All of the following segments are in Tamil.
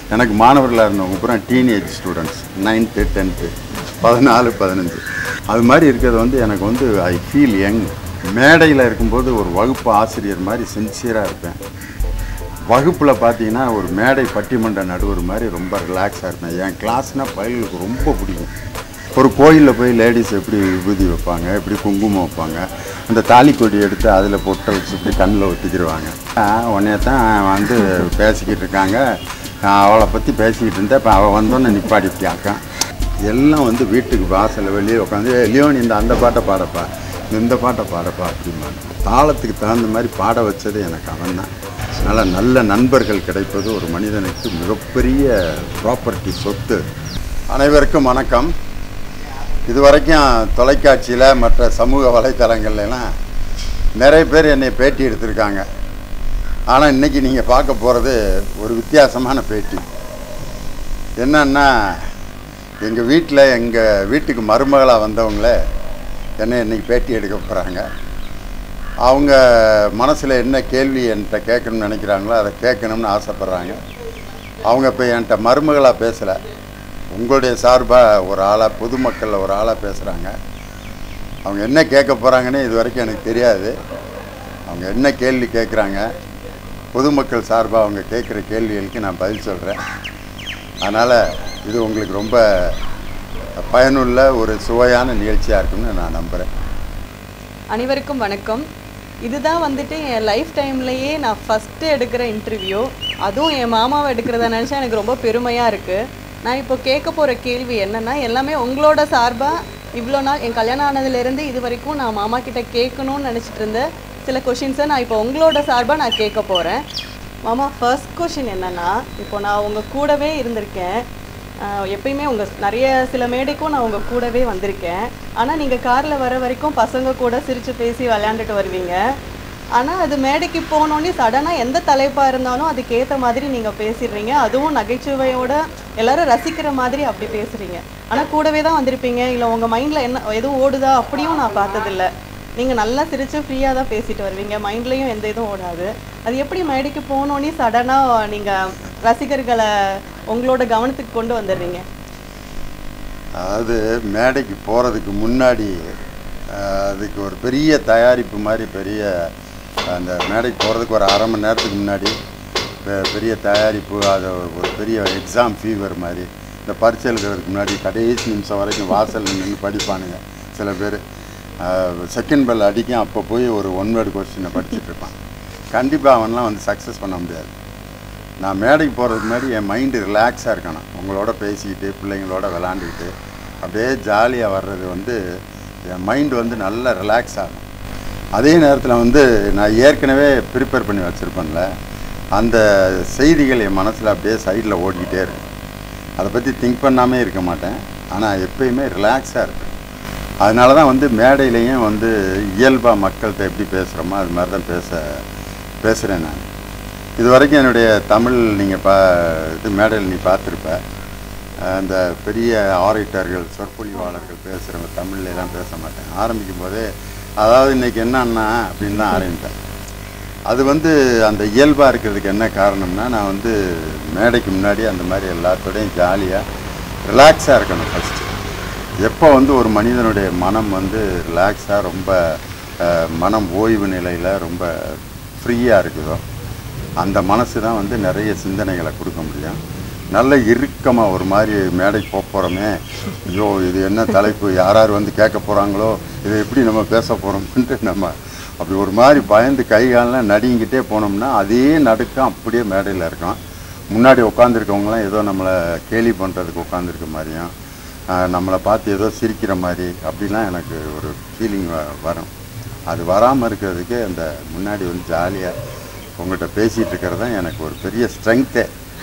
எனக்கு மாணவர்களாக இருந்தவங்க பூரா டீனேஜ் ஸ்டூடெண்ட்ஸ் நைன்த்து டென்த்து பதினாலு பதினஞ்சு அது மாதிரி இருக்கிறது வந்து எனக்கு வந்து ஐ ஃபீல் யங் மேடையில் இருக்கும்போது ஒரு வகுப்பு ஆசிரியர் மாதிரி சின்சியராக இருப்பேன் வகுப்பில் பார்த்தீங்கன்னா ஒரு மேடை பட்டிமன்ற நடுவர் மாதிரி ரொம்ப ரிலாக்ஸாக இருப்பேன் என் கிளாஸ்னால் பயல்களுக்கு ரொம்ப பிடிக்கும் ஒரு கோயிலில் போய் லேடிஸ் எப்படி விபூதி வைப்பாங்க எப்படி குங்குமம் வைப்பாங்க அந்த தாலி கொடி எடுத்து அதில் பொட்டை வச்சு இப்படி கண்ணில் ஒத்திக்கிடுவாங்க உடனே தான் வந்து பேசிக்கிட்டு இருக்காங்க நான் அவளை பற்றி பேசிக்கிட்டு இருந்தேன் இப்போ அவள் வந்தோன்னே நிப்பாடிப்பியாக்கா எல்லாம் வந்து வீட்டுக்கு வாசலில் வெளியே உட்காந்து லியோன் இந்த அந்த பாட்டை பாடப்பா இந்த பாட்டை பாடப்பா அப்படிம்பாங்க தாளத்துக்கு தகுந்த மாதிரி பாட வச்சது எனக்கு அவன் தான் அதனால் நல்ல நண்பர்கள் கிடைப்பது ஒரு மனிதனுக்கு மிகப்பெரிய ப்ராப்பர்ட்டி சொத்து அனைவருக்கும் வணக்கம் இதுவரைக்கும் தொலைக்காட்சியில் மற்ற சமூக வலைத்தளங்கள்லாம் நிறைய பேர் என்னை பேட்டி எடுத்திருக்காங்க ஆனால் இன்றைக்கி நீங்கள் பார்க்க போகிறது ஒரு வித்தியாசமான பேட்டி என்னன்னா எங்கள் வீட்டில் எங்கள் வீட்டுக்கு மருமகளாக வந்தவங்கள என்னை இன்னைக்கு பேட்டி எடுக்க போகிறாங்க அவங்க மனசில் என்ன கேள்வி என்கிட்ட கேட்கணும்னு நினைக்கிறாங்களோ அதை கேட்கணும்னு ஆசைப்பட்றாங்க அவங்க இப்போ என்கிட்ட மருமகளாக பேசலை உங்களுடைய சார்பாக ஒரு ஆளாக பொதுமக்களில் ஒரு ஆளாக பேசுகிறாங்க அவங்க என்ன கேட்க போகிறாங்கன்னு இது வரைக்கும் எனக்கு தெரியாது அவங்க என்ன கேள்வி கேட்குறாங்க பொதுமக்கள் சார்பாக அவங்க கேட்குற கேள்விகளுக்கு நான் பதில் சொல்கிறேன் அதனால் இது உங்களுக்கு ரொம்ப பயனுள்ள ஒரு சுவையான நிகழ்ச்சியாக இருக்கும்னு நான் நம்புகிறேன் அனைவருக்கும் வணக்கம் இதுதான் வந்துட்டு என் லைஃப் டைம்லயே நான் ஃபஸ்ட்டு எடுக்கிற இன்டர்வியூ அதுவும் என் மாமாவை எடுக்கிறத நினச்சா எனக்கு ரொம்ப பெருமையாக இருக்குது நான் இப்போ கேட்க போகிற கேள்வி என்னன்னா எல்லாமே உங்களோட சார்பாக இவ்வளோ நாள் என் கல்யாணம் ஆனதுலேருந்து இது வரைக்கும் நான் மாமா கிட்ட கேட்கணும்னு நினச்சிட்டு இருந்த சில கொஷின்ஸை நான் இப்போ உங்களோட சார்பாக நான் கேட்க போகிறேன் மாமா ஃபர்ஸ்ட் கொஷின் என்னன்னா இப்போ நான் உங்கள் கூடவே இருந்திருக்கேன் ஆஹ் எப்பயுமே உங்கள் நிறைய சில மேடைக்கும் நான் உங்கள் கூடவே வந்திருக்கேன் ஆனால் நீங்கள் காரில் வர வரைக்கும் பசங்க கூட சிரித்து பேசி விளையாண்டுட்டு வருவீங்க ஆனால் அது மேடைக்கு போனோடனே சடனாக எந்த தலைப்பாக இருந்தாலும் அதுக்கேற்ற மாதிரி நீங்கள் பேசிடுறீங்க அதுவும் நகைச்சுவையோட எல்லாரும் ரசிக்கிற மாதிரி அப்படி பேசுகிறீங்க ஆனால் கூடவே தான் வந்திருப்பீங்க இல்லை உங்கள் மைண்டில் என்ன எதுவும் ஓடுதா அப்படியும் நான் பார்த்ததில்ல நீங்கள் நல்லா சிரித்து ஃப்ரீயாக தான் பேசிட்டு வருவீங்க மைண்ட்லேயும் எந்த இதுவும் ஓடாது அது எப்படி மேடைக்கு போனோடனே சடனாக நீங்கள் ரசிகர்களை உங்களோட கவனத்துக்கு கொண்டு வந்துடுறீங்க அதாவது மேடைக்கு போகிறதுக்கு முன்னாடி அஹ், அதுக்கு ஒரு பெரிய தயாரிப்பு மாதிரி பெரிய அந்த மேடைக்கு போகிறதுக்கு ஒரு அரை மணி நேரத்துக்கு முன்னாடி பெ- பெரிய தயாரிப்பு அது ஒரு- ஒரு பெரிய எக்ஸாம் ஃபீவர் மாதிரி இந்த பரீட்சை எழுதுறதுக்கு முன்னாடி கடைசி நிமிஷம் வரைக்கும் வாசலில் நின்று படிப்பானுங்க சில பேர் செகண்ட் பெல் அடிக்கும் அப்போ போய் ஒரு ஒன் வேர்டு கொஸ்டினை படிச்சுட்டு இருப்பான் கண்டிப்பாக அவன்லாம் வந்து சக்ஸஸ் பண்ண முடியாது நான் மேடைக்கு போகிறதுக்கு முன்னாடி என் மைண்டு ரிலாக்ஸாக இருக்கணும் உங்களோட பேசிக்கிட்டு பிள்ளைங்களோட விளாண்டுக்கிட்டு அப்படியே ஜாலியாக வர்றது வந்து என் மைண்டு வந்து நல்லா ரிலாக்ஸ் ஆகும் அதே நேரத்தில் வந்து நான் ஏற்கனவே ப்ரிப்பேர் பண்ணி வச்சுருப்பேன்ல அந்த செய்திகள் என் மனசில் அப்படியே சைடில் ஓடிக்கிட்டே இருக்கும் அதை பற்றி திங்க் பண்ணாமே இருக்க மாட்டேன் ஆனால் எப்பயுமே ரிலாக்ஸாக இருப்பேன் அதனால தான் வந்து மேடையிலையும் வந்து இயல்பாக மக்கள்கிட்ட எப்படி பேசுகிறோமோ அது மாதிரி தான் பேச பேசுகிறேன் நான் இது வரைக்கும் என்னுடைய தமிழ் நீங்கள் பா இது மேடையில் நீ பார்த்துருப்ப அந்த பெரிய ஆரிட்டர்கள் சொற்பொழிவாளர்கள் பேசுகிறவங்க தமிழ்லாம் பேச மாட்டேன் ஆரம்பிக்கும் போதே அதாவது இன்னைக்கு என்னன்னா அப்படின்னு தான் ஆரம்பிப்பேன் அது வந்து அந்த இயல்பாக இருக்கிறதுக்கு என்ன காரணம்னா நான் வந்து மேடைக்கு முன்னாடி அந்த மாதிரி எல்லாத்தோடையும் ஜாலியாக ரிலாக்ஸாக இருக்கணும் ஃபஸ்ட்டு எப்போ வந்து ஒரு மனிதனுடைய மனம் வந்து ரிலாக்ஸாக ரொம்ப அஹ், மனம் ஓய்வு நிலையில் ரொம்ப ஃப்ரீயாக இருக்குதோ அந்த மனசு தான் வந்து நிறைய சிந்தனைகளை கொடுக்க முடியும் நல்ல இறுக்கமாக ஒரு மாதிரி மேடைக்கு போக போகிறோமே ஐயோ இது என்ன தலைப்பு யார் யார் வந்து கேட்க போகிறாங்களோ இதை எப்படி நம்ம பேச போகிறோம்ன்ட்டு நம்ம அப்படி ஒரு மாதிரி பயந்து கை காலெலாம் நடுங்கிட்டே போனோம்னா அதே நடுக்கம் அப்படியே மேடையில் இருக்கும் முன்னாடி உட்காந்துருக்கவங்களாம் ஏதோ நம்மளை கேலி பண்ணுறதுக்கு உட்காந்துருக்க மாதிரியும் ஆஹ் நம்மளை பார்த்து ஏதோ சிரிக்கிற மாதிரி அப்படிலாம் எனக்கு ஒரு ஃபீலிங் வரும் அது வராமல் இருக்கிறதுக்கு அந்த முன்னாடி வந்து ஜாலியாக உங்கள்கிட்ட பேசிகிட்டு இருக்கிறது தான் எனக்கு ஒரு பெரிய ஸ்ட்ரென்த்தே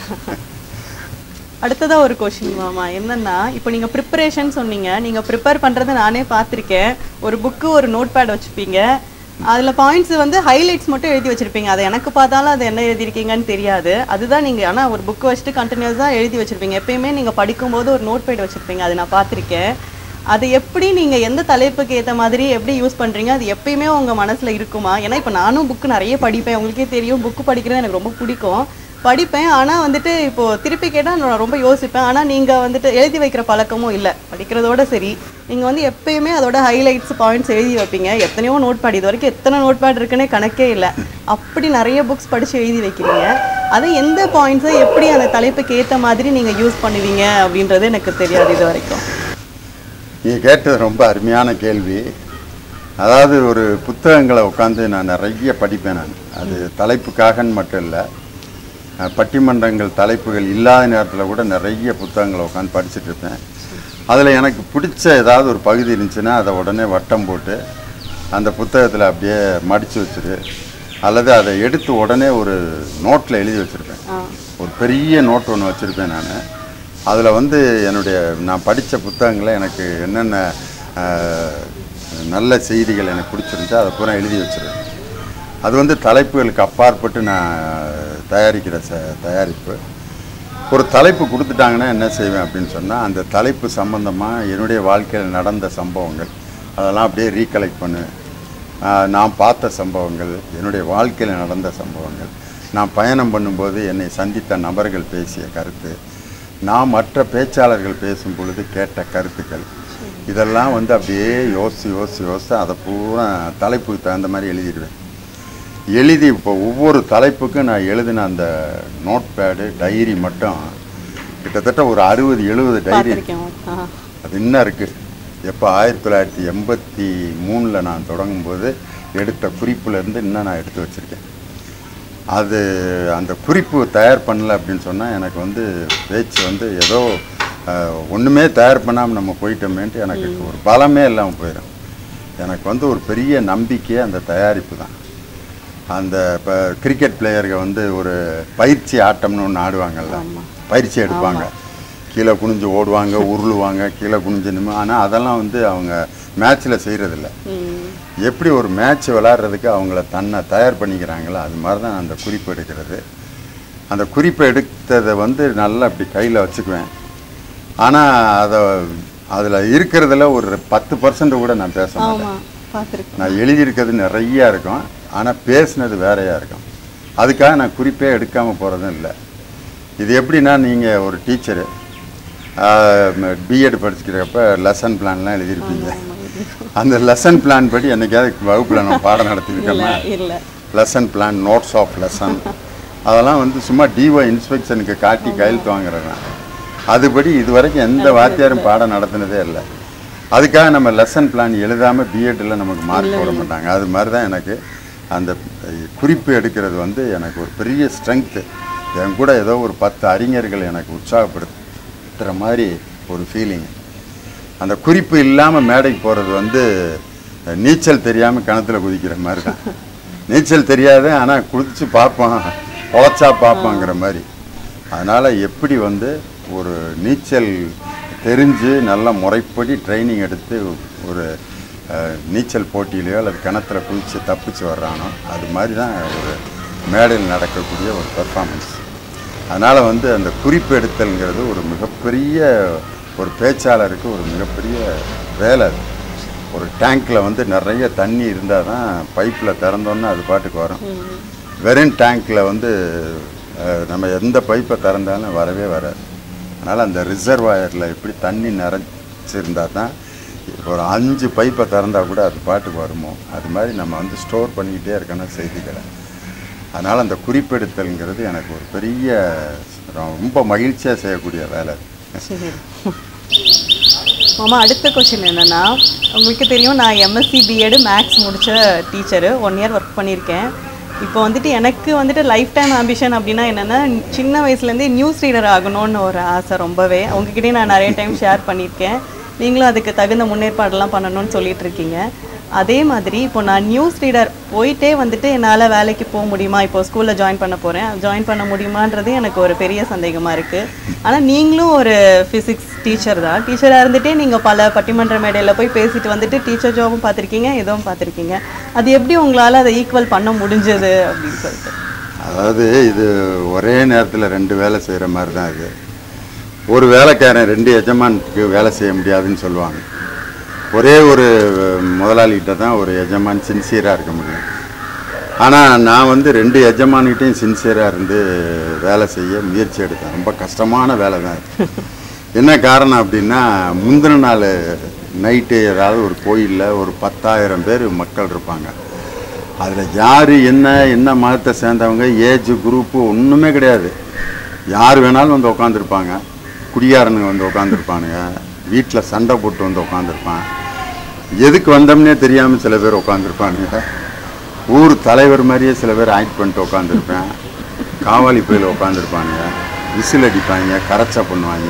அடுத்ததா ஒரு கொஷின் மாமா என்னன்னா இப்போ நீங்க ப்ரிப்பரேஷன் சொன்னீங்க நீங்க ப்ரிப்பேர் பண்றதை நானே பார்த்திருக்கேன் ஒரு புக்கு ஒரு நோட் பேட் வச்சுப்பீங்க அதுல பாயிண்ட்ஸ் வந்து ஹைலைட்ஸ் மட்டும் எழுதி வச்சிருப்பீங்க அதை எனக்கு பார்த்தாலும் அது என்ன எழுதியிருக்கீங்கன்னு தெரியாது அதுதான் நீங்க ஆனா ஒரு புக் வச்சுட்டு கண்டினியூஸா எழுதி வச்சிருப்பீங்க எப்பயுமே நீங்க படிக்கும்போது ஒரு நோட் பேட் வச்சிருப்பீங்க அதை நான் பார்த்திருக்கேன் அது எப்படி நீங்க எந்த தலைப்புக்கு ஏத்த மாதிரி எப்படி யூஸ் பண்றீங்க அது எப்பயுமே உங்க மனசுல இருக்குமா ஏன்னா இப்போ நானும் புக்கு நிறைய படிப்பேன் உங்களுக்கே தெரியும் புக்கு படிக்கிறது எனக்கு ரொம்ப பிடிக்கும் படிப்பேன் ஆனால் வந்துட்டு இப்போ திருப்பி கேட்டால் நான் ரொம்ப யோசிப்பேன் ஆனால் நீங்கள் வந்துட்டு எழுதி வைக்கிற பழக்கமும் இல்லை படிக்கிறதோட சரி நீங்கள் வந்து எப்பயுமே அதோட ஹைலைட்ஸ் பாயிண்ட்ஸ் எழுதி வைப்பீங்க எத்தனையோ நோட் பேட் இது வரைக்கும் எத்தனை நோட் பேட் இருக்குன்னே கணக்கே இல்லை அப்படி நிறைய புக்ஸ் படித்து எழுதி வைக்கிறீங்க அது எந்த பாயிண்ட்ஸை எப்படி அந்த தலைப்புக்கு ஏற்ற மாதிரி நீங்கள் யூஸ் பண்ணுவீங்க அப்படின்றது எனக்கு தெரியாது இது வரைக்கும் நீங்கள் கேட்டது ரொம்ப அருமையான கேள்வி அதாவது ஒரு புத்தகங்களை உட்காந்து நான் நிறைய படிப்பேன் நான் அது தலைப்புக்காகன்னு மட்டும் இல்லை அஹ், பட்டிமன்றங்கள் தலைப்புகள் இல்லாத நேரத்தில் கூட நிறைய புத்தகங்களை உட்காந்து படிச்சுட்டு இருப்பேன் அதில் எனக்கு பிடிச்ச ஏதாவது ஒரு பகுதி இருந்துச்சுன்னா அதை உடனே வட்டம் போட்டு அந்த புத்தகத்தில் அப்படியே மடித்து வச்சுரு அல்லது அதை எடுத்து உடனே ஒரு நோட்டில் எழுதி வச்சுருப்பேன் ஆ ஒரு பெரிய நோட் ஒன்று வச்சுருப்பேன் நான் அதில் வந்து என்னுடைய நான் படித்த புத்தகங்களை எனக்கு என்னென்ன ஆஹ், நல்ல செய்திகள் எனக்கு பிடிச்சிருந்துச்சோ அதை பூரா எழுதி வச்சிருவேன் அது வந்து தலைப்புகளுக்கு அப்பாற்பட்டு நான் தயாரிக்கிற ச தயாரிப்பு ஒரு தலைப்பு கொடுத்துட்டாங்கன்னா என்ன செய்வேன் அப்படின்னு சொன்னால் அந்த தலைப்பு சம்பந்தமாக என்னுடைய வாழ்க்கையில் நடந்த சம்பவங்கள் அதெல்லாம் அப்படியே ரீகலெக்ட் பண்ணுவேன் ஆஹ் நான் பார்த்த சம்பவங்கள் என்னுடைய வாழ்க்கையில் நடந்த சம்பவங்கள் நான் பயணம் பண்ணும்போது என்னை சந்தித்த நபர்கள் பேசிய கருத்து நான் மற்ற பேச்சாளர்கள் பேசும் பொழுது கேட்ட கருத்துக்கள் இதெல்லாம் வந்து அப்படியே யோசித்து யோசித்து யோசித்து அதை பூரா தலைப்புக்கு தகுந்த மாதிரி எழுதிடுவேன் எழுதி இப்போ ஒவ்வொரு தலைப்புக்கும் நான் எழுதின அந்த நோட் பேடு டைரி மட்டும் கிட்டத்தட்ட ஒரு அறுபது எழுபது டைரி பார்த்துருக்கேன் ஆ அது இன்னும் இருக்குது எப்போ ஆயிரத்தி தொள்ளாயிரத்தி எண்பத்தி மூணில் நான் தொடங்கும்போது எடுத்த குறிப்புலேருந்து இன்னும் நான் எடுத்து வச்சுருக்கேன் அது அந்த குறிப்பு தயார் பண்ணல அப்படின்னு சொன்னால் எனக்கு வந்து பேச்சு வந்து ஏதோ அஹ், ஒன்றுமே தயார் பண்ணாமல் நம்ம போயிட்டோமேன்ட்டு எனக்கு ஒரு பலமே இல்லாமல் போயிடும் எனக்கு வந்து ஒரு பெரிய நம்பிக்கையே அந்த தயாரிப்பு தான் அந்த இப்போ கிரிக்கெட் பிளேயருக்கு வந்து ஒரு பயிற்சி ஆட்டம்னு ஒன்று ஆடுவாங்கல்ல பயிற்சி எடுப்பாங்க கீழே குனிஞ்சு ஓடுவாங்க உருளுவாங்க கீழே குனிஞ்சு நின்று ஆனால் அதெல்லாம் வந்து அவங்க மேட்ச்சில் செய்கிறதில்ல ம் எப்படி ஒரு மேட்ச் விளாட்றதுக்கு அவங்கள தன்னை தயார் பண்ணிக்கிறாங்களோ அது மாதிரி தான் அந்த குறிப்பு எடுக்கிறது அந்த குறிப்பு எடுத்ததை வந்து நல்லா அப்படி கையில் வச்சுக்குவேன் ஆனால் அதை அதில் இருக்கிறதுல ஒரு பத்து பர்சன்ட் கூட நான் பேச மாட்டேன் ஆமாம் பார்த்துருக்கேன் நான் எழுதியிருக்கிறது நிறையா இருக்கும் ஆனால் பேசுனது வேறையாக இருக்கும் அதுக்காக நான் குறிப்பே எடுக்காமல் போகிறதும் இல்லை இது எப்படின்னா நீங்கள் ஒரு டீச்சரு பிஎட் படிச்சுக்கிறப்ப லெசன் பிளான்லாம் எழுதியிருப்பீங்க அந்த லெசன் பிளான் படி என்னைக்காவது வகுப்பில் நம்ம பாடம் நடத்தியிருக்கோமா இல்லை lesson plan notes of lesson அதெல்லாம் வந்து சும்மா டிஓ இன்ஸ்பெக்ஷனுக்கு காட்டி கையெழுத்து வாங்குறேன் நான். அதுபடி இது வரைக்கும் எந்த வாத்தியாரும் பாடம் நடத்தினதே இல்லை அதுக்காக நம்ம லெசன் பிளான் எழுதாமல் பிஎட்டில் நமக்கு மார்க் போட மாட்டாங்க அது மாதிரி தான் எனக்கு அந்த குறிப்பு எடுக்கிறது வந்து எனக்கு ஒரு பெரிய ஸ்ட்ரென்த்து என் கூட ஏதோ ஒரு பத்து அறிஞர்கள் எனக்கு உற்சாகப்படுத்துகிற மாதிரி ஒரு ஃபீலிங் அந்த குறிப்பு இல்லாமல் மேடைக்கு போகிறது வந்து நீச்சல் தெரியாமல் கிணத்துல குதிக்கிற மாதிரி தான் நீச்சல் தெரியாது ஆனால் குதிச்சு பார்ப்போம் பொழைச்சா பார்ப்போங்கிற மாதிரி அதனால் எப்படி வந்து ஒரு நீச்சல் தெரிஞ்சு நல்ல முறைப்படி ட்ரைனிங் எடுத்து ஒரு அஹ், நீச்சல் போட்டியிலையோ அல்லது கிணத்துல குதித்து தப்பிச்சு வர்றானோ அது மாதிரி தான் ஒரு மேடையில் நடக்கக்கூடிய ஒரு பெர்ஃபார்மன்ஸ் அதனால் வந்து அந்த குறிப்பு எடுத்தல்ங்கிறது ஒரு மிகப்பெரிய ஒரு பேச்சாளருக்கு ஒரு மிகப்பெரிய வேலை அது ஒரு டேங்க்கில் வந்து நிறைய தண்ணி இருந்தால் தான் பைப்பில் திறந்தோன்னே அது பாட்டுக்கு வரும் வெறும் டேங்க்கில் வந்து அஹ், நம்ம எந்த பைப்பை திறந்தாலும் வரவே வராது அதனால் அந்த ரிசர்வாயரில் எப்படி தண்ணி நிறைச்சிருந்தா தான் ஒரு அஞ்சு பைப்பை திறந்தா கூட அது பாட்டுக்கு வருமோ அது மாதிரி நம்ம வந்து ஸ்டோர் பண்ணிக்கிட்டே இருக்கணும் செய்திகளை அதனால் அந்த குறிப்பெடுத்தல்ங்கிறது எனக்கு ஒரு பெரிய ரொம்ப மகிழ்ச்சியாக செய்யக்கூடிய வேலை சரி மாமா அடுத்த கொஷின் என்னன்னா உங்களுக்கு தெரியும் நான் எம்எஸ்சி பிஎட் மேக்ஸ் முடிச்ச டீச்சரு ஒன் இயர் ஒர்க் பண்ணியிருக்கேன் இப்போ வந்துட்டு எனக்கு வந்துட்டு லைஃப் டைம் ஆம்பிஷன் அப்படின்னா என்னென்னா சின்ன வயசுலேருந்தே நியூஸ் ரீடர் ஆகணும்னு ஒரு ஆசை ரொம்பவே உங்ககிட்டயும் நான் நிறைய டைம் ஷேர் பண்ணியிருக்கேன் நீங்களும் அதுக்கு தகுந்த முன்னேற்பாடெல்லாம் பண்ணணும்னு சொல்லிட்டு இருக்கீங்க அதே மாதிரி இப்போ நான் நியூஸ் ரீடர் போயிட்டே வந்துட்டு என்னால் வேலைக்கு போக முடியுமா இப்போ ஸ்கூலில் ஜாயின் பண்ண போகிறேன் ஜாயின் பண்ண முடியுமான்றது எனக்கு ஒரு பெரிய சந்தேகமாக இருக்குது ஆனால் நீங்களும் ஒரு ஃபிசிக்ஸ் டீச்சர் தான் டீச்சராக இருந்துகிட்டே நீங்கள் பல பட்டிமன்ற மேடையில் போய் பேசிட்டு வந்துட்டு டீச்சர் ஜாபும் பார்த்துருக்கீங்க இதுவும் பார்த்துருக்கீங்க அது எப்படி உங்களால் அதை ஈக்குவல் பண்ண முடிஞ்சது அப்படின்னு சொல்லிட்டு அதாவது இது ஒரே நேரத்தில் ரெண்டு வேலை செய்கிற மாதிரி தான் இது ஒரு வேலைக்காரன் ரெண்டு எஜமானுக்கு வேலை செய்ய முடியாதுன்னு சொல்லுவாங்க ஒரே ஒரு முதலாளிகிட்ட தான் ஒரு எஜமான் சின்சியராக இருக்க முடியும் ஆனால் நான் வந்து ரெண்டு எஜமானிகிட்டையும் சின்சியராக இருந்து வேலை செய்ய முயற்சி எடுத்தேன் ரொம்ப கஷ்டமான வேலை தான் இது. என்ன காரணம் அப்படின்னா முந்தின நாள் நைட்டு ஏதாவது ஒரு கோயிலில் ஒரு பத்தாயிரம் பேர் மக்கள் இருப்பாங்க அதில் யார் என்ன என்ன மதத்தை சேர்ந்தவங்க ஏஜ் குரூப்பு ஒன்றுமே கிடையாது யார் வேணாலும் வந்து உட்காந்துருப்பாங்க குடியாரனுங்க வந்து உட்காந்துருப்பானுங்க வீட்டில் சண்டை போட்டு வந்து உட்காந்துருப்பான் எதுக்கு வந்தோம்னே தெரியாமல் சில பேர் உட்காந்துருப்பானுங்க ஊர் தலைவர் மாதிரியே சில பேர் ஆக்ட் பண்ணிட்டு உட்காந்துருப்பேன் காவாலி பயில உட்காந்துருப்பானுங்க விசில் அடிப்பாங்க கரைச்சா பண்ணுவாங்க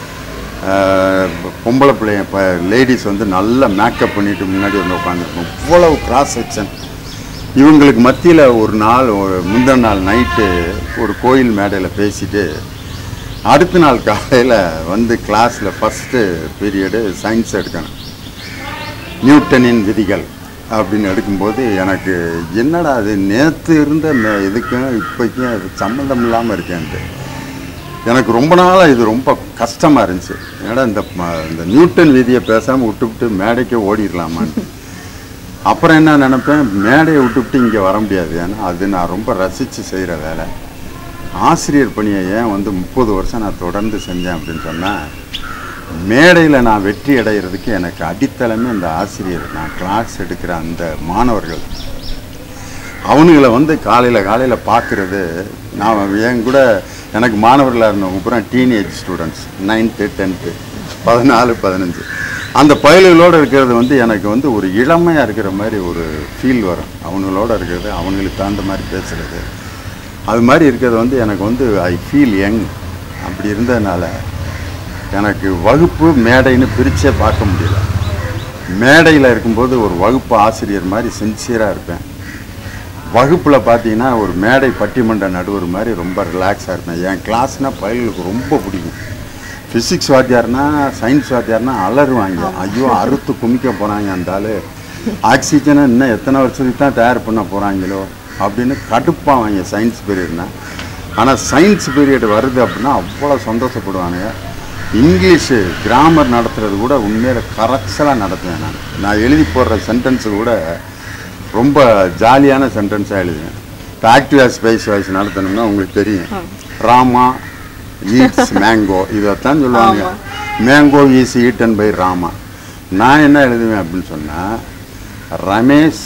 ஆஹ் பொம்பளை பிள்ளைங்க இப்போ லேடிஸ் வந்து நல்லா மேக்கப் பண்ணிட்டு முன்னாடி வந்து உட்காந்துருப்போம் இவ்வளவு கிராஸ் செக்ஷன் இவங்களுக்கு மத்தியில் ஒரு நாள் ஒரு முந்தின நாள் நைட்டு ஒரு கோயில் மேடையில் பேசிட்டு அடுத்த நாள் காலையில் வந்து கிளாஸில் ஃபஸ்ட்டு பீரியடு சயின்ஸ் எடுக்கணும் நியூட்டனின் விதிகள் அப்படின்னு எடுக்கும்போது எனக்கு என்னடா அது நேற்று இருந்த மே- இதுக்கும் இப்போக்கும் அது சம்மந்தம் இல்லாமல் இருக்கேன்ட்டு எனக்கு ரொம்ப நாளாக இது ரொம்ப கஷ்டமாக இருந்துச்சு ஏன்னா இந்த ம- இந்த நியூட்டன் விதியை பேசாமல் விட்டுவிட்டு மேடைக்கே ஓடிடலாமான்னு அப்புறம் என்ன நினைப்பேன் மேடையை விட்டுவிட்டு இங்கே வர முடியாது ஏன்னா அது நான் ரொம்ப ரசித்து செய்கிற வேலை ஆசிரியர் பணியை ஏன் வந்து முப்பது வருஷம் நான் தொடர்ந்து செஞ்சேன் அப்படின்னு சொன்னால் மேடையில் நான் வெற்றி அடைகிறதுக்கு எனக்கு அடித்தளமே இந்த ஆசிரியர் நான் கிளாஸ் எடுக்கிற அந்த மாணவர்கள் அவனுங்களை வந்து காலையில் காலையில் பார்க்குறது நான் என் கூட எனக்கு மாணவர்களாக இருந்தவங்க பூரா டீனேஜ் ஸ்டூடெண்ட்ஸ் நைன்த்து டென்த்து பதினாலு பதினஞ்சு அந்த பயல்களோடு இருக்கிறது வந்து எனக்கு வந்து ஒரு இளமையாக இருக்கிற மாதிரி ஒரு ஃபீல் வரும் அவங்களோட இருக்கிறது அவங்களுக்கு தகுந்த மாதிரி பேசுகிறது அது மாதிரி இருக்கிறது வந்து எனக்கு வந்து ஐ ஃபீல் யங் அப்படி இருந்ததுனால எனக்கு வகுப்பு மேடைன்னு பிரிச்சே பார்க்க முடியல மேடையில் இருக்கும்போது ஒரு வகுப்பு ஆசிரியர் மாதிரி சின்சியராக இருப்பேன் வகுப்பில் பார்த்தீங்கன்னா ஒரு மேடை பட்டிமன்ற நடுவர் மாதிரி ரொம்ப ரிலாக்ஸாக இருப்பேன் என் கிளாஸ்னால் பயல்களுக்கு ரொம்ப பிடிக்கும் ஃபிசிக்ஸ் வாத்தியார்னா சயின்ஸ் வாத்தியார்னா அலறுவாங்க ஐயோ அறுத்து குமிக்க போகிறாங்க அந்த ஆள் ஆக்சிஜனை இன்னும் எத்தனை வருஷத்துக்கு தான் தயார் பண்ண போகிறாங்களோ அப்படின்னு கடுப்பாவாங்க சயின்ஸ் பீரியட்னா ஆனால் சயின்ஸ் பீரியட் வருது அப்படின்னா அவ்வளோ சந்தோஷப்படுவானுங்க இங்கிலீஷு கிராமர் நடத்துறது கூட உண்மையில கரெக்ஷலாக நடத்துவேன் நான் நான் எழுதி போடுற சென்டென்ஸு கூட ரொம்ப ஜாலியான சென்டென்ஸாக எழுதுவேன் இப்போ ஆக்டிவ் ஸ்பைஸ் வாய்ஸ் நடத்தணும்னா உங்களுக்கு தெரியும் ராமா ஈட்ஸ் மேங்கோ இதைத்தான் சொல்லுவாங்க mango is eaten by Rama நான் என்ன எழுதுவேன் அப்படின்னு சொன்னால் ரமேஷ்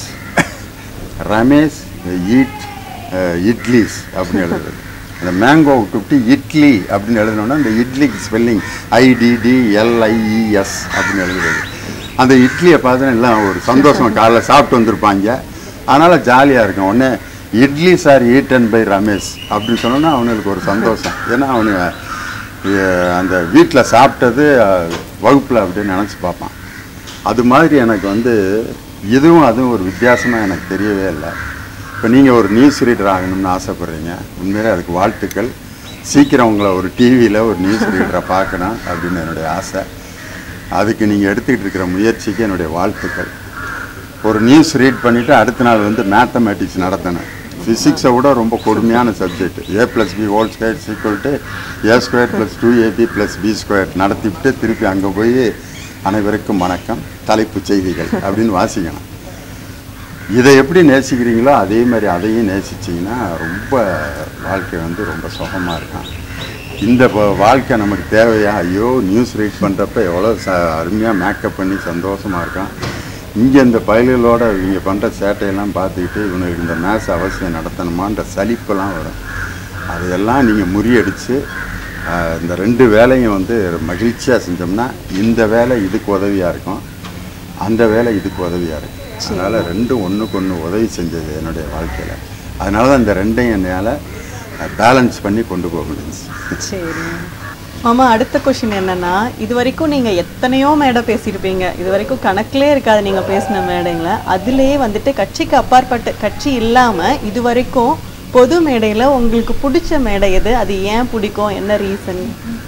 ரமேஷ் ஈட் இட்லிஸ் அப்படின்னு எழுதுறது அந்த மேங்கோ விட்டுவிட்டு இட்லி அப்படின்னு எழுதினோன்னா அந்த இட்லிக்கு ஸ்பெல்லிங் ஐடிடிஎல்ஐஇஎஸ் அப்படின்னு எழுதுறது அந்த இட்லியை பார்த்தா எல்லாம் ஒரு சந்தோஷம் காலைல சாப்பிட்டு வந்திருப்பாங்க அதனால் ஜாலியாக இருக்கும் உடனே idli sir eaten by Ramesh அப்படின்னு சொன்னோன்னா அவனுக்கு ஒரு சந்தோஷம் ஏன்னா அவனுங்க அஹ், அந்த வீட்டில் சாப்பிட்டது வகுப்பில் அப்படின்னு நினச்சி பார்ப்பான் அது மாதிரி எனக்கு வந்து இதுவும் அதுவும் ஒரு வித்தியாசமாக எனக்கு தெரியவே இல்லை இப்போ நீங்கள் ஒரு நியூஸ் ரீடர் ஆகணும்னு ஆசைப்பட்றீங்க உண்மையிலே அதுக்கு வாழ்த்துக்கள் சீக்கிரம் உங்களை ஒரு டிவியில் ஒரு நியூஸ் ரீடரை பார்க்கணும் அப்படின்னு என்னுடைய ஆசை அதுக்கு நீங்கள் எடுத்துக்கிட்டு இருக்கிற முயற்சிக்கு என்னுடைய வாழ்த்துக்கள் ஒரு நியூஸ் ரீட் பண்ணிவிட்டு அடுத்த நாள் வந்து மேத்தமேட்டிக்ஸ் நடத்தினேன் ஃபிசிக்ஸை விட ரொம்ப கொடுமையான subject A plus B whole square equal to A square plus two AB plus B square நடத்திவிட்டு திருப்பி அங்கே போய் அனைவருக்கும் வணக்கம் தலைப்புச் செய்திகள் அப்படின்னு வாசிக்கணும் இதை எப்படி நேசிக்கிறீங்களோ அதே மாதிரி அதையும் நேசிச்சிங்கன்னா ரொம்ப வாழ்க்கை வந்து ரொம்ப சுகமாக இருக்கும் இந்த வ- வாழ்க்கை நமக்கு தேவையா ஐயோ நியூஸ் ரீட் பண்ணுறப்ப எவ்வளோ ச அருமையாக மேக்கப் பண்ணி சந்தோஷமாக இருக்கான் இங்கே இந்த பயல்களோட இவங்க பண்ணுற சேட்டையெல்லாம் பார்த்துக்கிட்டு இவனுக்கு இந்த மேட்ச் அவசியம் நடத்தணுமான்ற சலிப்பெல்லாம் வரும் அதையெல்லாம் நீங்கள் முறியடித்து ஆஹ், இந்த ரெண்டு வேலையும் வந்து மகிழ்ச்சியாக செஞ்சோம்னா இந்த வேலை இதுக்கு உதவியாக இருக்கும் அந்த வேலை இதுக்கு உதவியாக இருக்கும் அதனால் ரெண்டும் ஒன்றுக்கு ஒன்று உதவி செஞ்சது என்னுடைய வாழ்க்கையில் அதனால தான் இந்த ரெண்டையும் என்னால் பேலன்ஸ் பண்ணி கொண்டு போக முடிஞ்சுச்சு சரி மாமா அடுத்த கொஷின் என்னன்னா இது வரைக்கும் நீங்க எத்தனையோ மேடை பேசியிருப்பீங்க இது வரைக்கும் கணக்கிலே இருக்காது நீங்க பேசின மேடைங்கள அதுலயே வந்துட்டு கட்சிக்கு அப்பாற்பட்ட கட்சி இல்லாம இது வரைக்கும் பொது மேடையில உங்களுக்கு பிடிச்ச மேடை எது அது ஏன் பிடிக்கும் என்ன ரீசன்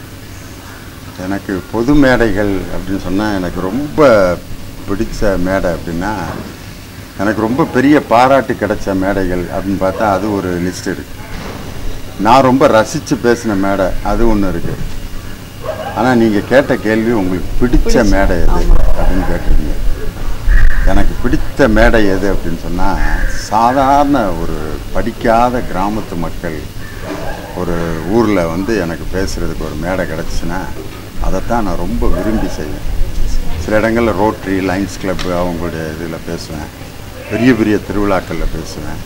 எனக்கு பொது மேடைகள் அப்படின்னு சொன்னால் எனக்கு ரொம்ப பிடிச்ச மேடை அப்படின்னா எனக்கு ரொம்ப பெரிய பாராட்டு கிடைச்ச மேடைகள் அப்படின்னு பார்த்தா அது ஒரு லிஸ்ட் இருக்கு நான் ரொம்ப ரசித்து பேசின மேடை அது ஒன்று இருக்கு ஆனால் நீங்கள் கேட்ட கேள்வி உங்களுக்கு பிடிச்ச மேடை எது அப்படின்னு கேட்டிருக்கீங்க எனக்கு பிடித்த மேடை எது அப்படின்னு சொன்னால் சாதாரண ஒரு படிக்காத கிராமத்து மக்கள் ஒரு ஊரில் வந்து எனக்கு பேசுகிறதுக்கு ஒரு மேடை கிடச்சின்னா அதைத்தான் நான் ரொம்ப விரும்பி செய்வேன் சில இடங்களில் ரோட்ரி லைன்ஸ் கிளப்பு அவங்களுடைய இதில் பேசுவேன் பெரிய பெரிய திருவிழாக்களில் பேசுவேன்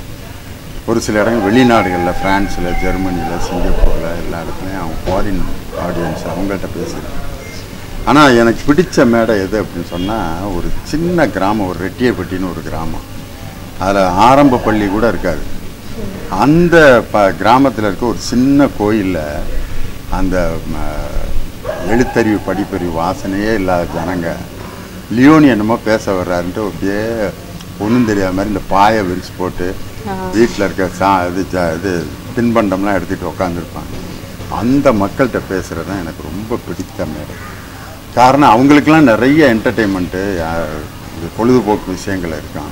ஒரு சில இடங்கள் வெளிநாடுகளில் ஃப்ரான்ஸில் ஜெர்மனியில் சிங்கப்பூரில் எல்லா இடத்துலையும் அவங்க ஃபாரின் ஆடியன்ஸ் அவங்கள்ட்ட பேசுகிறேன் ஆனால் எனக்கு பிடிச்ச மேடை எது அப்படின்னு சொன்னால் ஒரு சின்ன கிராமம் ஒரு ரெட்டியப்பட்டின்னு ஒரு கிராமம் அதில் ஆரம்ப பள்ளி கூட இருக்காது அந்த ப கிராமத்தில் இருக்க ஒரு சின்ன கோயிலில் அந்த ம, எழுத்தறிவு படிப்பறிவு வாசனையே இல்லாத ஜனங்க லியோனி என்னமோ பேச வர்றாருன்ட்டு அப்படியே ஒன்றும் தெரியாத மாதிரி இந்த பாயை விரிச்சு போட்டு வீட்டில் இருக்க சா இது ஜ- இது தின்பண்டம்லாம் எடுத்துகிட்டு உட்காந்துருப்பாங்க அந்த மக்கள்கிட்ட பேசுகிறது தான் எனக்கு ரொம்ப பிடித்த மேடை காரணம் அவங்களுக்கெல்லாம் நிறைய என்டர்டெயின்மெண்ட்டு பொழுதுபோக்கு விஷயங்கள் இருக்கான்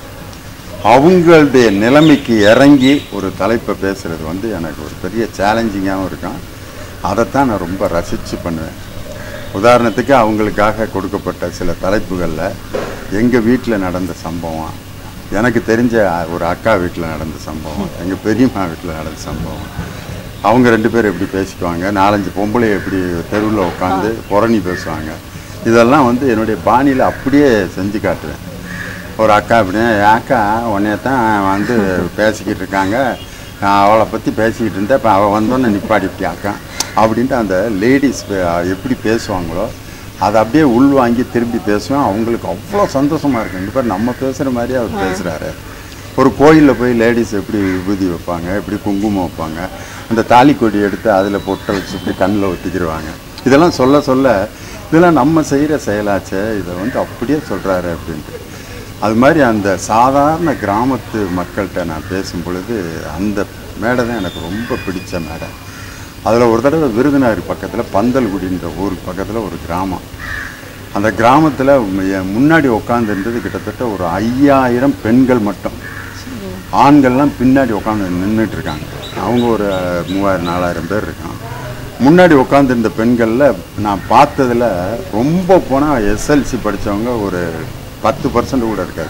அவங்களுடைய நிலைமைக்கு இறங்கி ஒரு தலைப்பை பேசுகிறது வந்து எனக்கு ஒரு பெரிய சேலஞ்சிங்காகவும் இருக்கும் அதைத்தான் நான் ரொம்ப ரசித்து பண்ணுவேன் உதாரணத்துக்கு அவங்களுக்காக கொடுக்கப்பட்ட சில தலைப்புகளில் எங்கள் வீட்டில் நடந்த சம்பவம் எனக்கு தெரிஞ்ச ஒரு அக்கா வீட்டில் நடந்த சம்பவம் எங்கள் பெரியம்மா வீட்டில் நடந்த சம்பவம் அவங்க ரெண்டு பேரும் எப்படி பேசிக்குவாங்க நாலஞ்சு பொம்பளை எப்படி தெருவில் உட்காந்து புரணி பேசுவாங்க இதெல்லாம் வந்து என்னுடைய பாணியில் அப்படியே செஞ்சு காட்டுவேன் ஒரு அக்கா அப்படின்னா அக்கா உன்னைய தான் வந்து பேசிக்கிட்டு இருக்காங்க நான் அவளை பற்றி பேசிக்கிட்டு இருந்தேன் இப்போ அவள் வந்தோன்னே நிப்பாடிப்பிட்டி அக்கா அப்படின்ட்டு அந்த லேடிஸ் எப்படி பேசுவாங்களோ அதை அப்படியே உள்வாங்கி திரும்பி பேசுவேன் அவங்களுக்கு அவ்வளோ சந்தோஷமாக இருக்கும் இந்த பேர் நம்ம பேசுகிற மாதிரி அவர் பேசுகிறாரு ஒரு கோயிலில் போய் லேடிஸ் எப்படி விபூதி வைப்பாங்க எப்படி குங்குமம் வைப்பாங்க அந்த தாலி கொடி எடுத்து அதில் பொட்டை வச்சு இப்படி கண்ணில் ஒத்திக்கிடுவாங்க இதெல்லாம் சொல்ல சொல்ல இதெல்லாம் நம்ம செய்கிற செயலாச்சே இதை வந்து அப்படியே சொல்கிறாரு அப்படின்ட்டு அது மாதிரி அந்த சாதாரண கிராமத்து மக்கள்கிட்ட நான் பேசும் பொழுது அந்த மேடை தான் எனக்கு ரொம்ப பிடிச்ச மேடை அதில் ஒரு தடவை விருதுநகர் பக்கத்தில் பந்தல்குடின்ற ஊர் பக்கத்தில் ஒரு கிராமம் அந்த கிராமத்தில் முன்னாடி உட்காந்துருந்தது கிட்டத்தட்ட ஒரு ஐயாயிரம் பெண்கள் மட்டும் ஆண்கள்லாம் பின்னாடி உட்காந்து நின்றுட்டு இருக்காங்க அவங்க ஒரு மூவாயிரம் நாலாயிரம் பேர் இருக்காங்க முன்னாடி உட்காந்துருந்த பெண்களில் நான் பார்த்ததில் ரொம்ப போனால் எஸ்எல்சி படித்தவங்க ஒரு பத்து பர்சன்ட் கூட இருக்காது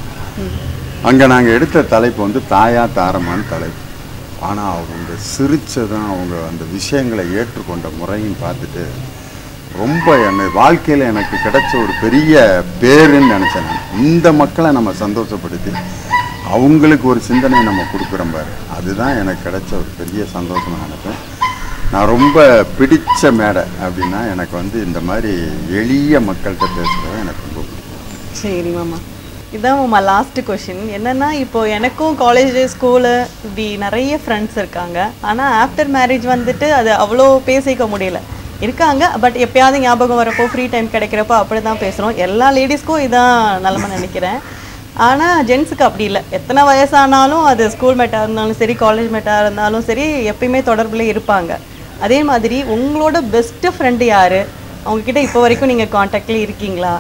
அங்கே நாங்கள் எடுத்த தலைப்பு வந்து தாயா தாரமான்னு தலைப்பு ஆனால் அவங்க சிரிச்சதும் அவங்க அந்த விஷயங்களை ஏற்றுக்கொண்ட முறையும் பார்த்துட்டு ரொம்ப என்னை வாழ்க்கையில் எனக்கு கிடைச்ச ஒரு பெரிய பேருன்னு நினச்சேன் நான். இந்த மக்களை நம்ம சந்தோஷப்படுத்தி அவங்களுக்கு ஒரு சிந்தனை நம்ம கொடுக்குறோம் பாரு அதுதான் எனக்கு கிடைச்ச ஒரு பெரிய சந்தோஷமாக நினைப்பேன் நான் ரொம்ப பிடிச்ச மேடை அப்படின்னா எனக்கு வந்து இந்த மாதிரி எளிய மக்கள்கிட்ட பேசுகிறது எனக்கு ரொம்ப பிடிக்கும் சரி மாமா இதான் மாமா லாஸ்ட் கொஷின் என்னன்னா இப்போ எனக்கும் காலேஜ் ஸ்கூலு இப்படி நிறைய ஃப்ரெண்ட்ஸ் இருக்காங்க ஆனால் ஆஃப்டர் மேரேஜ் வந்துட்டு அது அவ்வளோ பேசிக்க முடியல இருக்காங்க பட் எப்பயாவது ஞாபகம் வரப்போ ஃப்ரீ டைம் கிடைக்கிறப்போ அப்படி தான் பேசுகிறோம் எல்லா லேடிஸ்க்கும் இதான் நிலமை நினைக்கிறேன் ஆனால் ஜென்ஸுக்கு அப்படி இல்லை எத்தனை வயசானாலும் அது ஸ்கூல் மேட்டாக இருந்தாலும் சரி காலேஜ் மேட்டாக இருந்தாலும் சரி எப்பயுமே தொடர்புல இருப்பாங்க அதே மாதிரி உங்களோட பெஸ்ட் ஃப்ரெண்டு யார் அவங்கக்கிட்ட இப்போ வரைக்கும் நீங்கள் காண்டாக்ட்லேயே இருக்கீங்களா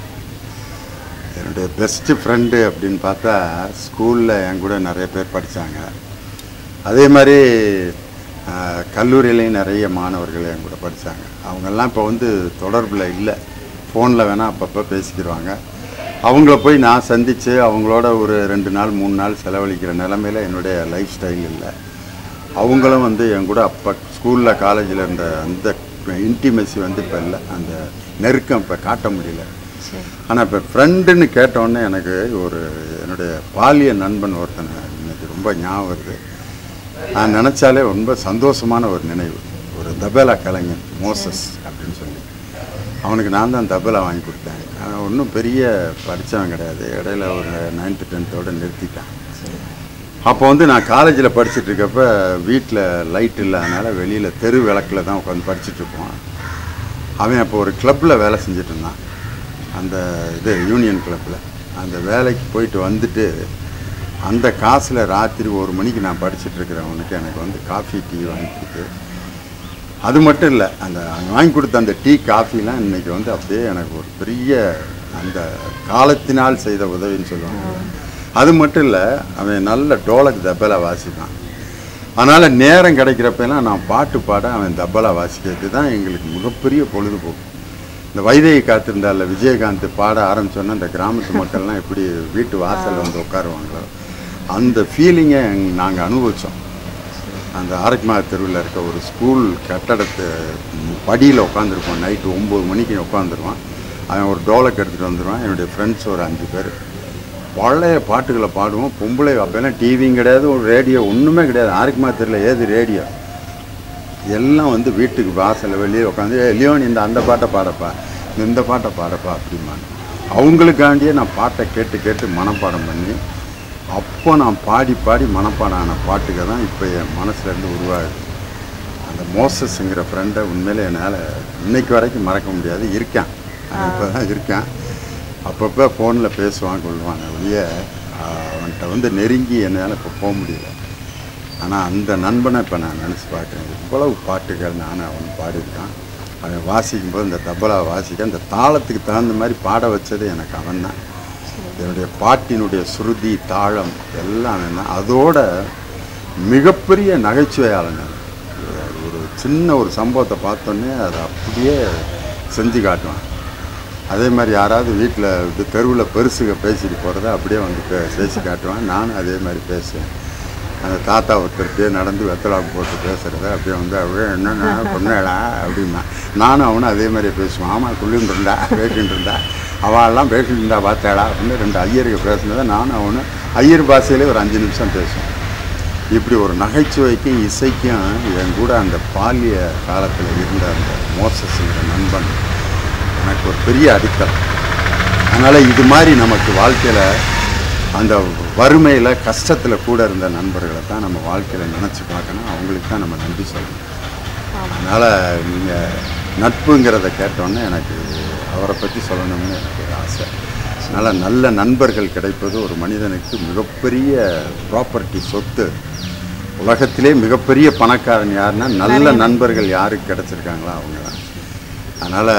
என்னுடைய பெஸ்ட்டு ஃப்ரெண்டு அப்படின்னு பார்த்தா ஸ்கூலில் என் கூட நிறைய பேர் படித்தாங்க அதே மாதிரி ஆஹ், கல்லூரியிலையும் நிறைய மாணவர்கள் என் கூட படித்தாங்க அவங்கெல்லாம் இப்போ வந்து தொடர்பில் இல்லை ஃபோனில் வேணால் அப்பப்போ பேசிக்கிடுவாங்க அவங்கள போய் நான் சந்தித்து அவங்களோட ஒரு ரெண்டு நாள் மூணு நாள் செலவழிக்கிற நிலமையில என்னுடைய லைஃப் ஸ்டைல் இல்லை அவங்களும் வந்து என் கூட அப்போ ஸ்கூலில் காலேஜில் இருந்த அந்த இன்டிமெசி வந்து இப்போ இல்லை அந்த நெருக்கம் இப்போ காட்ட முடியல ஆனால் இப்போ ஃப்ரெண்டுன்னு கேட்டோன்னே எனக்கு ஒரு என்னுடைய பாலிய நண்பன் ஒருத்தனை இன்னைக்கு ரொம்ப ஞாபகம் வருது நான் நினச்சாலே ரொம்ப சந்தோஷமான ஒரு நினைவு ஒரு தபேலா கலைஞன் மோசஸ் அப்படின்னு சொல்லி அவனுக்கு நான் தான் தபேலா வாங்கி கொடுத்தேன் அவன் ஒன்றும் பெரிய படித்தவன் கிடையாது இடையில ஒரு நைன்த்து டென்த்தோடு நிறுத்திட்டான் அப்போ வந்து நான் காலேஜில் படிச்சுட்டு இருக்கப்ப வீட்டில் லைட் இல்லாதனால வெளியில் தெரு விளக்கில் தான் உட்காந்து படிச்சுட்டு இருப்போம் அவன் அப்போ ஒரு கிளப்பில் வேலை செஞ்சுட்டு இருந்தான் அந்த இது யூனியன் கிளப்பில் அந்த வேலைக்கு போயிட்டு வந்துட்டு அந்த காசில் ராத்திரி ஒரு மணிக்கு நான் படிச்சுட்டு இருக்கிறவனுக்கு எனக்கு வந்து காஃபி டீ வாங்கி கொடுத்து அது மட்டும் இல்லை அந்த அவன் வாங்கி கொடுத்த அந்த டீ காஃபிலாம் இன்னைக்கு வந்து அப்படியே எனக்கு ஒரு பெரிய அந்த காலத்தினால் செய்த உதவின்னு சொல்லுவாங்க அது மட்டும் இல்லை அவன் நல்ல டோலக் தபேலா வாசிப்பான் அதனால் நேரம் கிடைக்கிறப்பெல்லாம் நான் பாட்டு பாட அவன் தபலா வாசிக்கிறது தான் எங்களுக்கு மிகப்பெரிய பொழுதுபோக்கு இந்த வைதேகி காத்திருந்தால விஜயகாந்த் பாட ஆரம்பிச்சோன்னா இந்த கிராமத்து மக்கள்லாம் எப்படி வீட்டு வாசல்ல வந்து உட்காருவாங்களோ அந்த ஃபீலிங்கை நாங்கள் அனுபவித்தோம் அந்த ஆரக்மா தெருவில் இருக்க ஒரு ஸ்கூல் கட்டடத்து படியில் உட்காந்துருப்போம் நைட்டு ஒம்பது மணிக்கு உட்காந்துருவான் அவன் ஒரு டோலக் எடுத்துகிட்டு வந்துடுவான் என்னுடைய ஃப்ரெண்ட்ஸ் ஒரு அஞ்சு பேர் பழைய பாட்டுகளை பாடுவோம் பொம்பளை அப்போல்லாம் டிவியும் கிடையாது ஒரு ரேடியோ ஒன்றுமே கிடையாது ஆரக்மா தெருவில் ஏது ரேடியோ எல்லாம் வந்து வீட்டுக்கு வாசல்ல வெளியே உட்காந்து "ஏய், லியோன் இந்த அந்த பாட்டை பாடப்பா இந்த பாட்டை பாடப்பா அப்படிம்பாங்க அவங்களுக்காண்டியே நான் பாட்டை கேட்டு கேட்டு மனப்பாடம் பண்ணி அப்போ நான் பாடி பாடி மனப்பாடம் ஆன பாட்டுக தான் இப்போ என் மனசுலேருந்து உருவாகுது அந்த மோசஸ்ங்கிற ஃப்ரெண்டை உண்மையிலே என்னால் இன்னைக்கு வரைக்கும் மறக்க முடியாது இருக்கேன் இப்போ தான் இருக்கேன் அப்பப்போ ஃபோனில் பேசுவான் கொள்வாங்க வெளியே அவன்கிட்ட வந்து நெருங்கி என்னால் இப்போ போக முடியல ஆனால் அந்த நண்பனை இப்போ நான் நினச்சி பார்க்குறேன் இவ்வளவு பாட்டுகள் நான் அவன் பாடியிருக்கான் அவன் வாசிக்கும் போது இந்த தபலா வாசிக்க அந்த தாளத்துக்கு தகுந்த மாதிரி பாட வச்சது எனக்கு அவன் தான் என்னுடைய பாட்டினுடைய சுருதி தாளம் எல்லாம் அவன் தான் அதோட மிகப்பெரிய நகைச்சுவையாளன் அவன். ஒரு சின்ன ஒரு சம்பவத்தை பார்த்தோன்னே அதை அப்படியே செஞ்சு காட்டுவான் அதே மாதிரி யாராவது வீட்டில் தெருவில் பெருசுக பேசிட்டு போகிறத அப்படியே வந்து பே பேசி காட்டுவான் நானும் அதே மாதிரி பேசுவேன் அந்த தாத்தா ஒருத்தருக்கே நடந்து வெத்தலாக்கு போட்டு பேசுகிறத அப்படியே வந்து அப்படியே என்னென்ன பொண்ணேடா அப்படின்னா நானும் அவனும் அதே மாதிரி பேசுவான் ஆமாம் குள்ளின்னு இருந்தா பேசிட்டு இருந்தா அவள்லாம் பேசிட்டு இருந்தா பார்த்தாடா அப்படின்னு ரெண்டு ஐயருக்கு பேசுனதை நானும் அவனும் ஐயர் பாஷையிலே ஒரு அஞ்சு நிமிஷம் பேசுவேன் இப்படி ஒரு நகைச்சுவைக்கும் இசைக்கும் என் கூட அந்த பாலிய காலத்தில் இருந்த அந்த மோசஸ்ங்கிற நண்பன் எனக்கு ஒரு பெரிய அடித்தளம் அதனால் இது மாதிரி நமக்கு வாழ்க்கையில் அந்த வறுமையில் கஷ்டத்தில் கூட இருந்த நண்பர்களை தான் நம்ம வாழ்க்கையில் நினச்சி பார்க்கணும் அவங்களுக்கு தான் நம்ம நன்றி சொல்லணும் அதனால் நீங்கள் நட்புங்கிறத கேட்டோன்னே எனக்கு அவரை பற்றி சொல்லணும்னு எனக்கு ஒரு ஆசை அதனால் நல்ல நண்பர்கள் கிடைப்பது ஒரு மனிதனுக்கு மிகப்பெரிய ப்ராப்பர்ட்டி சொத்து உலகத்திலே மிகப்பெரிய பணக்காரன் யாருன்னா நல்ல நண்பர்கள் யாருக்கு கிடைச்சிருக்காங்களோ அவங்க தான் அதனால்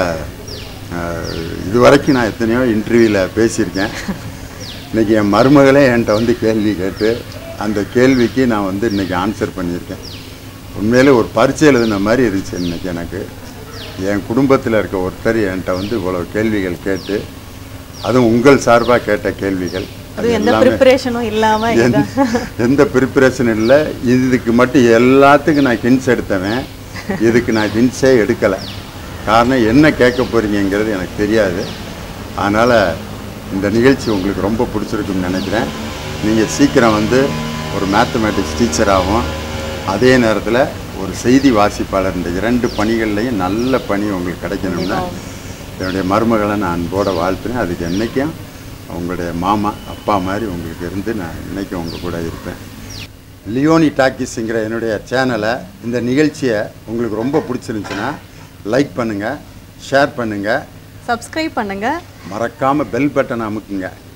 இது வரைக்கும் நான் எத்தனையோ இன்டர்வியூவில் பேசியிருக்கேன் இன்றைக்கி என் மருமகளே என்கிட்ட வந்து கேள்வி கேட்டு அந்த கேள்விக்கு நான் வந்து இன்றைக்கி ஆன்சர் பண்ணியிருக்கேன் உண்மையிலே ஒரு பரீட்சை எழுதின மாதிரி இருந்துச்சு இன்றைக்கி எனக்கு என் குடும்பத்தில் இருக்க ஒருத்தர் என்கிட்ட வந்து இவ்வளோ கேள்விகள் கேட்டு அதுவும் உங்கள் சார்பாக கேட்ட கேள்விகள் அது எந்த ப்ரிப்பரேஷனும் இல்லாம எந்த எந்த ப்ரிப்பரேஷன் இல்லை இதுக்கு மட்டும் எல்லாத்துக்கும் நான் ஹின்ஸ் எடுத்தவன் இதுக்கு நான் ஹின்ஸே எடுக்கலை காரணம் என்ன கேட்க போகிறீங்கிறது எனக்கு தெரியாது அதனால் இந்த நிகழ்ச்சி உங்களுக்கு ரொம்ப பிடிச்சிருக்குன்னு நினைக்கிறேன் நீங்கள் சீக்கிரம் வந்து ஒரு மேத்தமேட்டிக்ஸ் டீச்சராகவும் அதே நேரத்தில் ஒரு செய்தி வாசிப்பாளர் இந்த இரண்டு பணிகள்லையும் நல்ல பணி உங்களுக்கு கிடைக்கணும்னா என்னுடைய மருமகளை நான் அன்போட வாழ்த்துறேன் அதுக்கு என்றைக்கும் உங்களுடைய மாமா அப்பா மாதிரி உங்களுக்கு இருந்து நான் இன்னைக்கும் உங்கள் கூட இருப்பேன் லியோனி டாக்கிஸுங்கிற என்னுடைய சேனலை இந்த நிகழ்ச்சியை உங்களுக்கு ரொம்ப பிடிச்சிருந்துச்சுன்னா லைக் பண்ணுங்கள் ஷேர் பண்ணுங்கள் சப்ஸ்கிரைப் பண்ணுங்க மறக்காமல் பெல் பட்டனை அமுக்குங்க